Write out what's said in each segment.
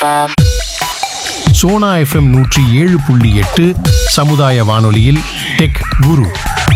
FM. Sona FM நூற்றி ஏழு புள்ளி எட்டு சமுதாய வானொலியில் டெக் குரு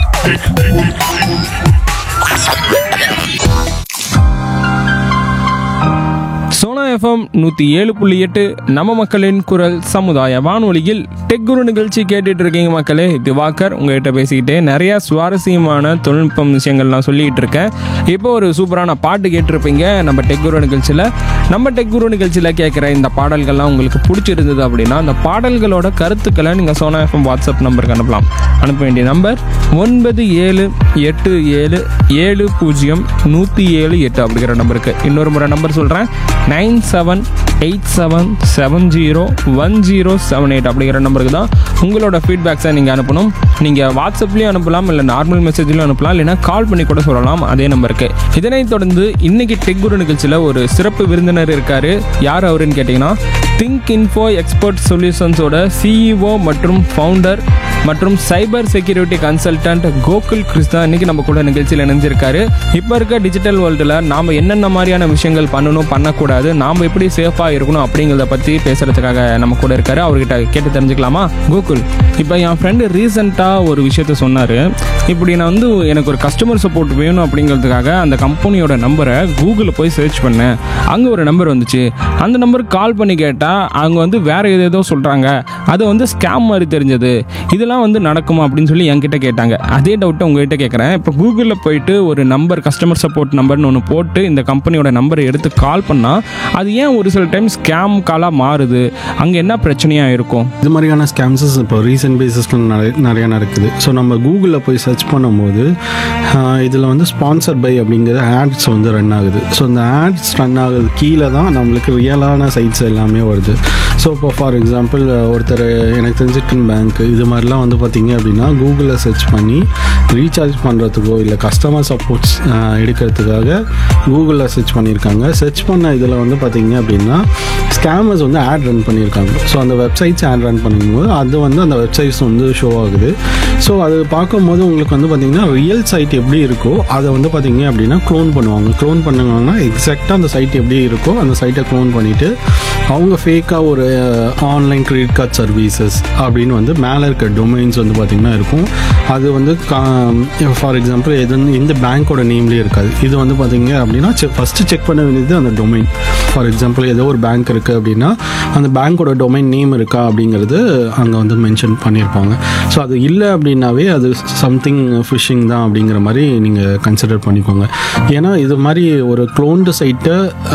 சோனா எஃப்எம் நூற்றி ஏழு புள்ளி எட்டு நம்ம மக்களின் குரல் சமுதாய வானொலியில் டெக் குரு நிகழ்ச்சி கேட்டுட்டு இருக்கீங்க மக்களே திவாகர் உங்ககிட்ட பேசிக்கிட்டே நிறைய சுவாரஸ்யமான தொழில்நுட்பம் விஷயங்கள்லாம் சொல்லிட்டு இருக்கேன் இப்போ ஒரு சூப்பரான பாட்டு கேட்டிருப்பீங்க நம்ம டெக் குரு நிகழ்ச்சியில் நம்ம டெக் குரு நிகழ்ச்சியில் கேட்குற இந்த பாடல்கள்லாம் உங்களுக்கு பிடிச்சிருந்தது அப்படின்னா அந்த பாடல்களோட கருத்துக்களை நீங்கள் சோனா எஃப்எம் வாட்ஸ்அப் நம்பருக்கு அனுப்பலாம் அனுப்ப வேண்டிய நம்பர் ஒன்பது ஏழு எட்டு ஏழு ஏழு பூஜ்ஜியம் நூற்றி ஏழு எட்டு அப்படிங்கிற நம்பருக்கு இன்னொரு முறை நம்பர் சொல்கிறேன் nine seven eight seven seven zero one zero seven eight அப்படிங்கிற நம்பருக்கு தான் உங்களோட ஃபீட்பேக்ஸை நீங்கள் அனுப்பணும் நீங்கள் வாட்ஸ்அப்லேயும் அனுப்பலாம் இல்லை நார்மல் மெசேஜ்லையும் அனுப்பலாம் இல்லைனா கால் பண்ணி கூட சொல்லலாம் அதே நம்பருக்கு இதனைத் தொடர்ந்து இன்னைக்கு டெக் குரு நிகழ்ச்சியில் ஒரு சிறப்பு விருந்தினர் இருக்காரு யார் அவருன்னு கேட்டிங்கன்னா திங்க் இன்ஃபோ எக்ஸ்பர்ட் சொல்யூஷன்ஸோட சிஇஓ மற்றும் ஃபவுண்டர் மற்றும் cyber security consultant Gokul Krishna இன்னைக்கு நம்ம கூட நிகழ்ச்சியில் இணைஞ்சிருக்காரு இப்போ இருக்க டிஜிட்டல் வேர்ல்டில் நாம் என்னென்ன மாதிரியான விஷயங்கள் பண்ணணும் பண்ணக்கூடாது நாம் எப்படி சேஃபாக இருக்கணும் அப்படிங்கிறத பற்றி பேசுறதுக்காக நம்ம கூட இருக்காரு அவர்கிட்ட கேட்டு தெரிஞ்சுக்கலாமா கோகுல் இப்போ என் ஃப்ரெண்டு ரீசெண்டாக ஒரு விஷயத்த சொன்னார் இப்படி நான் வந்து எனக்கு ஒரு கஸ்டமர் சப்போர்ட் வேணும் அப்படிங்கிறதுக்காக அந்த கம்பெனியோட நம்பரை கூகுளில் போய் சர்ச் பண்ணேன் அங்கே ஒரு நம்பர் வந்துச்சு அந்த நம்பருக்கு கால் பண்ணி கேட்டால் அவங்க வந்து வேற ஏதேதோ சொல்கிறாங்க அது வந்து ஸ்கேம் மாதிரி தெரிஞ்சது இதெல்லாம் வந்து நடக்குமா அப்படின்னு சொல்லி என்கிட்ட கேட்டாங்க அதே டவுட்டை உங்ககிட்ட கேட்குறேன் இப்போ கூகுளில் போயிட்டு ஒரு நம்பர் கஸ்டமர் சப்போர்ட் நம்பர்னு ஒன்று போட்டு இந்த கம்பெனியோட நம்பரை எடுத்து கால் பண்ணால் அது ஏன் ஒரு சில டைம் ஸ்கேம் காலாக மாறுது அங்கே என்ன பிரச்சனையாக இருக்கும் இது மாதிரியான ஸ்கேம்ஸஸ் இப்போ ரீசன்ட் பேசிஸில் நிறைய நிறையா நடக்குது ஸோ நம்ம கூகுளில் போய் சர்ச் பண்ணும்போது இதில் வந்து ஸ்பான்சர் பை அப்படிங்கிற ஆட்ஸ் வந்து ரன் ஆகுது ஸோ இந்த ஆட்ஸ் ரன் ஆகுது கீழே தான் நம்மளுக்கு ரியலான சைட்ஸ் எல்லாமே வருது ஸோ இப்போ ஃபார் எக்ஸாம்பிள் ஒருத்தர் எனக்கு தெரிஞ்சிட்டு பேங்க் இது மாதிரிலாம் வந்து பார்த்தீங்க அப்படின்னா கூகுளில் சர்ச் பண்ணி ரீசார்ஜ் பண்ணுறதுக்கோ இல்லை கஸ்டமர் சப்போர்ட்ஸ் எடுக்கிறதுக்காக கூகுளில் சர்ச் பண்ணியிருக்காங்க சர்ச் பண்ண இதில் வந்து பார்த்தீங்க அப்படின்னா ஸ்கேமர்ஸ் வந்து ஆட் ரன் பண்ணியிருக்காங்க ஸோ அந்த வெப்சைட்ஸ் ஆட் ரன் பண்ணும்போது அது வந்து அந்த வெப்சைட்ஸ் வந்து ஷோ ஆகுது ஸோ அது பார்க்கும்போது உங்களுக்கு வந்து பார்த்தீங்கன்னா ரியல் சைட் எப்படி இருக்கோ அதை வந்து பார்த்தீங்க அப்படின்னா க்ளோன் பண்ணுவாங்க க்ளோன் பண்ணுவாங்கன்னா எக்ஸாக்டாக அந்த சைட் எப்படி இருக்கோ அந்த சைட்டை க்ளோன் பண்ணிவிட்டு அவங்க ஃபேக்காக ஒரு ஆன்லைன் கிரெடிட் கார்டு சர்வீசஸ் அப்படின்னு வந்து மேலே இருக்க டொமைன்ஸ் வந்து பார்த்திங்கன்னா இருக்கும் அது வந்து ஃபார் எக்ஸாம்பிள் எது எந்த பேங்க்கோட நேம்லேயே இருக்காது இது வந்து பார்த்தீங்க அப்படின்னா ஃபஸ்ட்டு செக் பண்ண வேண்டியது அந்த டொமைன் ஃபார் எக்ஸாம்பிள் ஏதோ ஒரு பேங்க் இருக்குது அப்படின்னா அந்த பேங்க்கோட டொமைன் நேம் இருக்கா அப்படிங்கிறது அங்கே வந்து மென்ஷன் பண்ணியிருப்பாங்க ஸோ அது இல்லை அப்படின்னாவே அது சம்திங் ஃபிஷிங் தான் அப்படிங்கிற மாதிரி நீங்கள் கன்சிடர் பண்ணிக்கோங்க ஏன்னா இது மாதிரி ஒரு க்ளோன்டு சைட்டை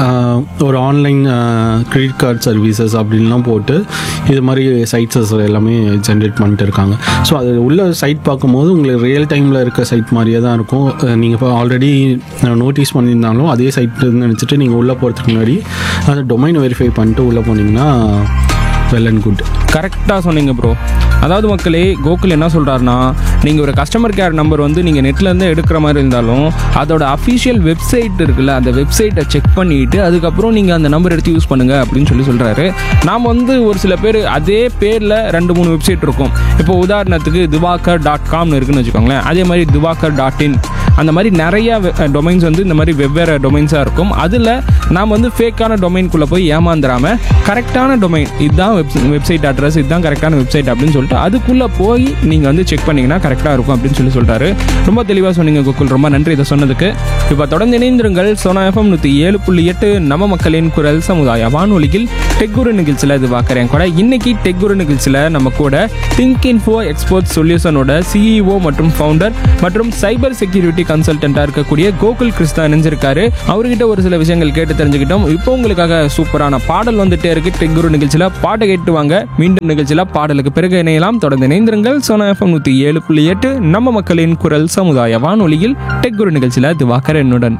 ஒரு ஆன்லைன் கிரெடிட் கார்டு சர்வீசஸ் அப்படின்லாம் போட்டு இது மாதிரி சைட்ஸஸ் எல்லாமே ஜென்ரேட் பண்ணிட்டு இருக்காங்க ஸோ அது உள்ள சைட் பார்க்கும்போது உங்களுக்கு ரியல் டைமில் இருக்க சைட் மாதிரியே தான் இருக்கும் நீங்கள் இப்போ ஆல்ரெடி நோட்டீஸ் பண்ணியிருந்தாலும் அதே சைட் நினச்சிட்டு நீங்கள் உள்ளே போகிறதுக்கு முன்னாடி அந்த டொமைன் வெரிஃபை பண்ணிட்டு உள்ளே போனீங்கன்னா வெல் அண்ட் குட் கரெக்டாக சொன்னீங்க ப்ரோ அதாவது மக்களே கோகுல் என்ன சொல்கிறாருன்னா நீங்கள் ஒரு கஸ்டமர் கேர் நம்பர் வந்து நீங்கள் நெட்லேருந்து எடுக்கிற மாதிரி இருந்தாலும் அதோட அஃபிஷியல் வெப்சைட் இருக்குல்ல அந்த வெப்சைட்டை செக் பண்ணிட்டு அதுக்கப்புறம் நீங்கள் அந்த நம்பர் எடுத்து யூஸ் பண்ணுங்கள் அப்படின்னு சொல்லி சொல்கிறாரு நாம் வந்து ஒரு சில பேர் அதே பேரில் ரெண்டு மூணு வெப்சைட் இருக்கும் இப்போ உதாரணத்துக்கு திவாகர் டாட் காம்னு இருக்குன்னு வச்சுக்கோங்களேன் அதே மாதிரி திவாகர் டாட் இன் அந்த மாதிரி நிறைய டொமைன்ஸ் வந்து இந்த மாதிரி வெவ்வேறு டொமைன்ஸாக இருக்கும் அதில் நாம் வந்து ஃபேக்கான டொமைன்குள்ளே போய் ஏமாந்துடாமல் கரெக்டான டொமைன் இதுதான் வெப் வெப்சைட் அட்ரஸ் இதுதான் கரெக்டான வெப்சைட் அப்படின்னு சொல்லிட்டு அதுக்குள்ளே போய் நீங்கள் வந்து செக் பண்ணிங்கன்னா கரெக்டாக இருக்கும் அப்படின்னு சொல்லி சொல்லிட்டாரு ரொம்ப தெளிவாக சொன்னீங்க கோகுல் ரொம்ப நன்றி இதை சொன்னதுக்கு இப்போ தொடர்ந்து இணைந்திருங்கள் சோனா எஃப்எம் நூற்றி ஏழு புள்ளி எட்டு நம்ம மக்களின் குரல் சமுதாய வானொலியில் டெக்குரு நிகழ்ச்சியில் இது பார்க்குறேன் கூட இன்னைக்கு டெக்குரு நிகழ்ச்சியில் நம்ம கூட திங்க் இன்ஃபோ எக்ஸ்போர்ட் சொல்யூஷனோட சிஇஓ மற்றும் ஃபவுண்டர் மற்றும் சைபர் செக்யூரிட்டி கன்சல்டண்ட்டாக இருக்கக்கூடிய கோகுல் கிருஷ்ணா இணைஞ்சிருக்காரு அவர்கிட்ட ஒரு சில விஷயங்கள் கேட்டு தெரிஞ்சுக்கிட்டோம் இப்போ உங்களுக்காக சூப்பரான பாடல் வந்துட்டே இருக்கு டெக்குரு நிகழ்ச்சியில் பாட்டை கேட்டு வாங்க மீண்டும் நிகழ்ச்சியில் பாடலுக்கு பிறகு இணையலாம் தொடர்ந்து இணைந்திருங்கள் சோனா எஃப்எம் நூற்றி ஏழு புள்ளி எட்டு நம்ம மக்களின் குரல் சமுதாய வானொலியில் டெக்குரு நிகழ்ச்சியில் திவாகர் என்னுடன்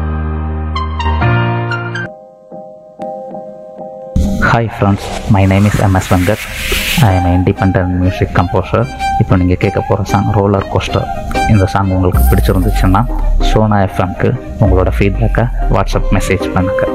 hi friends my name is MS Venkat I am independent music composer இப்போ நீங்கள் கேட்க போகிற சாங் ரோலர் கோஸ்டர் இந்த சாங் உங்களுக்கு பிடிச்சிருந்துச்சுன்னா சோனா எஃப்எம்க்கு உங்களோட ஃபீட்பேக்கை வாட்ஸ்அப் மெசேஜ் பண்ணுங்கள்